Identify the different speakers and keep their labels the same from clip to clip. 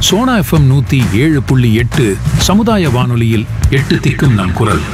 Speaker 1: Sona FM நூத்தி ஏழு புள்ளி எட்டு சமுதாய வானொலியில் எட்டு திக்கும் நம் குரல்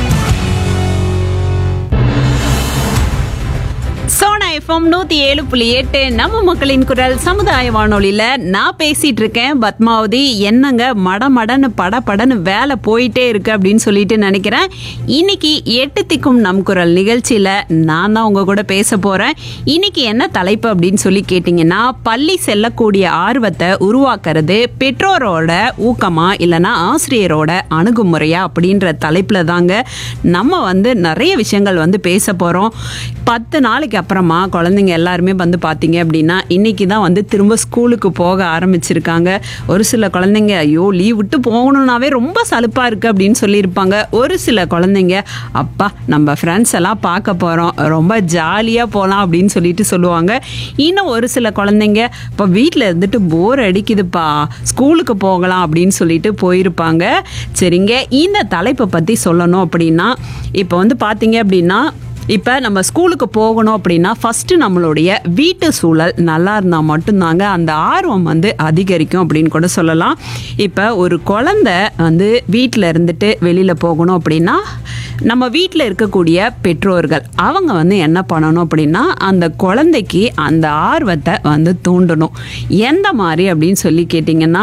Speaker 2: சோனா எஃப்எம் நூத்தி ஏழு புள்ளி எட்டு நம்ம மக்களின் குரல் சமுதாய வானொலியில நான் பேசிட்டு இருக்கேன் பத்மாவதி என்னங்க மட மடன்னு பட படன்னு வேலை போயிட்டே இருக்கு அப்படின்னு சொல்லிட்டு நினைக்கிறேன் இன்னைக்கு எட்டு திக்கும் நம் குரல் நிகழ்ச்சியில நான் தான் உங்க கூட பேச போறேன் இன்னைக்கு என்ன தலைப்பு அப்படின்னு சொல்லி கேட்டிங்கன்னா பள்ளி செல்லக்கூடிய ஆர்வத்தை உருவாக்குறது பெற்றோரோட ஊக்கமா இல்லைன்னா ஆசிரியரோட அணுகுமுறையா அப்படின்ற தலைப்புல தாங்க நம்ம வந்து நிறைய விஷயங்கள் வந்து பேச போறோம் பத்து நாளைக்கு அப்புறமா குழந்தைங்க எல்லாருமே வந்து பார்த்தீங்க அப்படின்னா இன்னைக்கு தான் வந்து திரும்ப ஸ்கூலுக்கு போக ஆரம்பிச்சிருக்காங்க ஒரு சில குழந்தைங்க ஐயோ லீவ் விட்டு போகணுன்னாவே ரொம்ப சலுப்பா இருக்கு அப்படின்னு சொல்லியிருப்பாங்க ஒரு சில குழந்தைங்க அப்பா நம்ம ஃப்ரெண்ட்ஸ் எல்லாம் பார்க்க போகிறோம் ரொம்ப ஜாலியாக போகலாம் அப்படின்னு சொல்லிட்டு சொல்லுவாங்க இன்னும் ஒரு சில குழந்தைங்க இப்போ வீட்டில் இருந்துட்டு போர் அடிக்குதுப்பா ஸ்கூலுக்கு போகலாம் அப்படின்னு சொல்லிட்டு போயிருப்பாங்க சரிங்க இந்த தலைப்பை பற்றி சொல்லணும் அப்படின்னா இப்போ வந்து பார்த்தீங்க அப்படின்னா இப்போ நம்ம ஸ்கூலுக்கு போகணும் அப்படின்னா ஃபஸ்ட்டு நம்மளுடைய வீட்டு சூழல் நல்லா இருந்தால் மட்டும்தாங்க அந்த ஆர்வம் வந்து அதிகரிக்கும் அப்படின்னு கூட சொல்லலாம் இப்போ ஒரு குழந்தை வந்து வீட்டில் இருந்துட்டு வெளியில் போகணும் அப்படின்னா நம்ம வீட்டில் இருக்கக்கூடிய பெற்றோர்கள் அவங்க வந்து என்ன பண்ணணும் அப்படின்னா அந்த குழந்தைக்கு அந்த ஆர்வத்தை வந்து தூண்டணும் எந்த மாதிரி அப்படின்னு சொல்லி கேட்டிங்கன்னா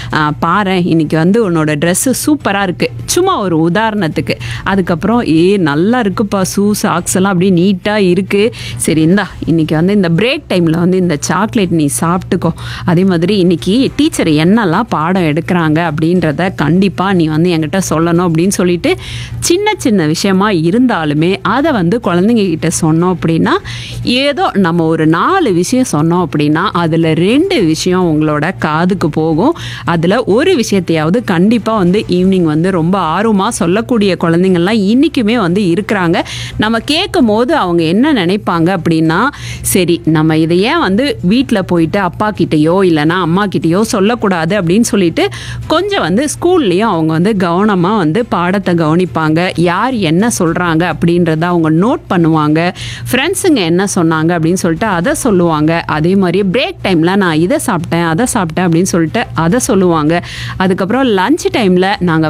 Speaker 2: பாரு இன்னைக்கு வந்து உன்னோட ட்ரெஸ்ஸு சூப்பராக இருக்குது சும்மா ஒரு உதாரணத்துக்கு அதுக்கப்புறம் ஏ நல்லா இருக்குப்பா ஷூ சாக்ஸ் எல்லாம் அப்படியே நீட்டாக இருக்குது சரி இந்தா இன்னைக்கு வந்து இந்த பிரேக் டைமில் வந்து இந்த சாக்லேட் நீ சாப்பிட்டுக்கோ அதே மாதிரி இன்னைக்கு டீச்சர் என்னெல்லாம் பாடம் எடுக்கிறாங்க அப்படின்றத கண்டிப்பாக நீ வந்து என்கிட்ட சொல்லணும் அப்படின்னு சொல்லிட்டு சின்ன சின்ன விஷயமா இருந்தாலுமே அதை வந்து குழந்தைங்க கிட்ட சொன்னோம் அப்படின்னா ஏதோ நம்ம ஒரு நாலு விஷயம் சொன்னோம் அப்படின்னா அதில் ரெண்டு விஷயம் உங்களோட காதுக்கு போகும் அதில் ஒரு விஷயத்தையாவது கண்டிப்பாக வந்து ஈவினிங் வந்து ரொம்ப ஆர்வமாக சொல்லக்கூடிய குழந்தைங்கள்லாம் இன்றைக்குமே வந்து இருக்கிறாங்க நம்ம கேட்கும் போது அவங்க என்ன நினைப்பாங்க அப்படின்னா சரி நம்ம இதை ஏன் வந்து வீட்டில் போயிட்டு அப்பா கிட்டேயோ இல்லைன்னா அம்மா கிட்டேயோ சொல்லக்கூடாது அப்படின்னு சொல்லிட்டு கொஞ்சம் வந்து ஸ்கூல்லையும் அவங்க வந்து கவனமாக வந்து பாடத்தை கவனிப்பாங்க யார் என்ன சொல்கிறாங்க அப்படின்றத அவங்க நோட் பண்ணுவாங்க ஃப்ரெண்ட்ஸுங்க என்ன சொன்னாங்க அப்படின்னு சொல்லிட்டு அதை சொல்லுவாங்க அதே மாதிரி பிரேக் டைமில் நான் இதை சாப்பிட்டேன் அதை சாப்பிட்டேன் அப்படின்னு சொல்லிட்டு அதை சொல்லுவாங்க அதுக்கப்புறம் லஞ்ச் டைமில் நாங்கள்